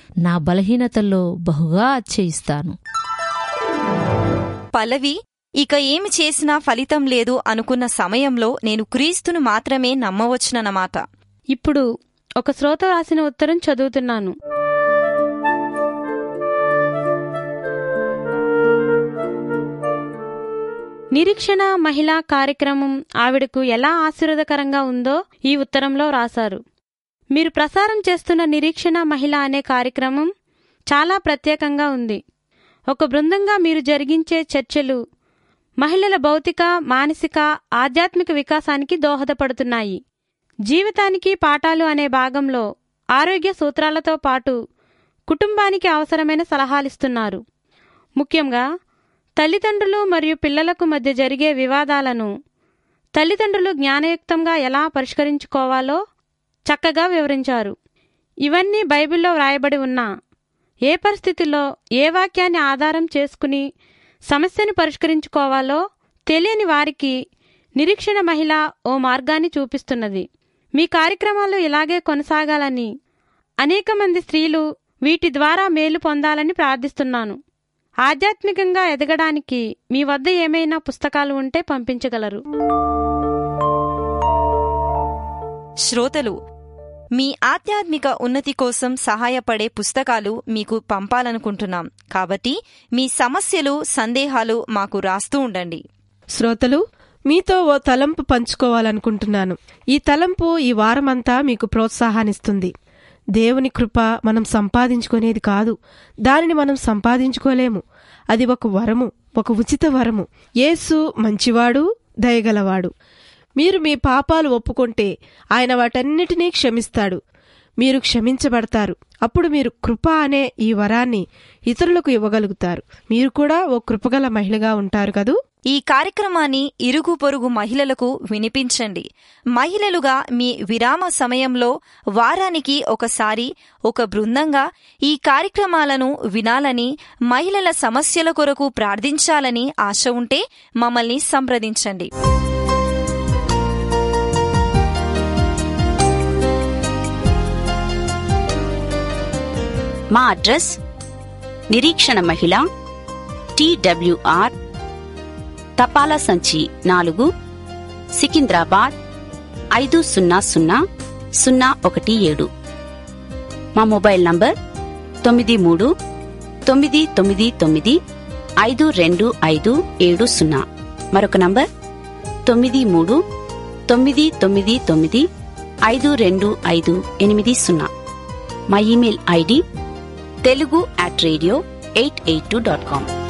నా బలహీనతల్లో బహుగా అచ్చయిస్తాను పల్లవి ఇక ఏమి చేసినా ఫలితం లేదు అనుకున్న సమయంలో నేను క్రీస్తును మాత్రమే నమ్మవచ్చునన్నమాట ఇప్పుడు ఒక శ్రోత రాసిన ఉత్తరం చదువుతున్నాను నిరీక్షణ మహిళా కార్యక్రమం ఆవిడకు ఎలా ఆశీర్వదకరంగా ఉందో ఈ ఉత్తరంలో రాశారు మీరు ప్రసారం చేస్తున్న నిరీక్షణ మహిళ అనే కార్యక్రమం చాలా ప్రత్యేకంగా ఉంది ఒక బృందంగా మీరు జరిగించే చర్చలు మహిళల భౌతిక మానసిక ఆధ్యాత్మిక వికాసానికి దోహదపడుతున్నాయి జీవితానికి పాఠాలు అనే భాగంలో ఆరోగ్య సూత్రాలతో పాటు కుటుంబానికి అవసరమైన సలహాలిస్తున్నారు ముఖ్యంగా తల్లిదండ్రులు మరియు పిల్లలకు మధ్య జరిగే వివాదాలను తల్లిదండ్రులు జ్ఞానయుక్తంగా ఎలా పరిష్కరించుకోవాలో చక్కగా వివరించారు ఇవన్నీ బైబిల్లో వ్రాయబడి ఉన్నా ఏ పరిస్థితిలో ఏ వాక్యాన్ని ఆధారం చేసుకుని సమస్యను పరిష్కరించుకోవాలో తెలియని వారికి నిరీక్షణ మహిళ ఓ మార్గాన్ని చూపిస్తున్నది మీ కార్యక్రమాలు ఇలాగే కొనసాగాలని అనేక మంది స్త్రీలు వీటి ద్వారా మేలు పొందాలని ప్రార్థిస్తున్నాను ఆధ్యాత్మికంగా ఎదగడానికి మీ వద్ద ఏమైనా పుస్తకాలు ఉంటే పంపించగలరు శ్రోతలు మీ ఆధ్యాత్మిక ఉన్నతి కోసం సహాయపడే పుస్తకాలు మీకు పంపాలనుకుంటున్నాం కాబట్టి మీ సమస్యలు సందేహాలు మాకు రాస్తూ ఉండండి శ్రోతలు మీతో ఓ తలంపు పంచుకోవాలనుకుంటున్నాను ఈ తలంపు ఈ వారమంతా మీకు ప్రోత్సాహాన్నిస్తుంది దేవుని కృప మనం సంపాదించుకునేది కాదు దానిని మనం సంపాదించుకోలేము అది ఒక వరము ఒక ఉచిత వరము యేసు మంచివాడు దయగలవాడు మీరు మీ పాపాలు ఒప్పుకుంటే ఆయన వాటన్నిటినీ క్షమిస్తాడు మీరు క్షమించబడతారు అప్పుడు మీరు కృప అనే ఈ వరాన్ని ఇతరులకు ఇవ్వగలుగుతారు మీరు కూడా ఓ కృపగల మహిళగా ఉంటారు కదూ ఈ కార్యక్రమాన్ని ఇరుగు పొరుగు మహిళలకు వినిపించండి మహిళలుగా మీ విరామ సమయంలో వారానికి ఒకసారి ఒక బృందంగా ఈ కార్యక్రమాలను వినాలని మహిళల సమస్యల కొరకు ప్రార్థించాలని ఆశ ఉంటే మమ్మల్ని సంప్రదించండి మా అడ్రస్ నిరీక్షణ మహిళ టిడబ్ల్యూఆర్ తపాలా సంచి నాలుగు సికింద్రాబాద్ ఐదు సున్నా సున్నా సున్నా ఒకటి ఏడు మా మొబైల్ నంబర్ తొమ్మిది మూడు తొమ్మిది తొమ్మిది తొమ్మిది ఐదు రెండు ఐదు ఏడు సున్నా మరొక నంబర్ తొమ్మిది మూడు తొమ్మిది తొమ్మిది తొమ్మిది ఐదు రెండు ఐదు ఎనిమిది సున్నా మా email ID Telugu at radio eight eight two dot com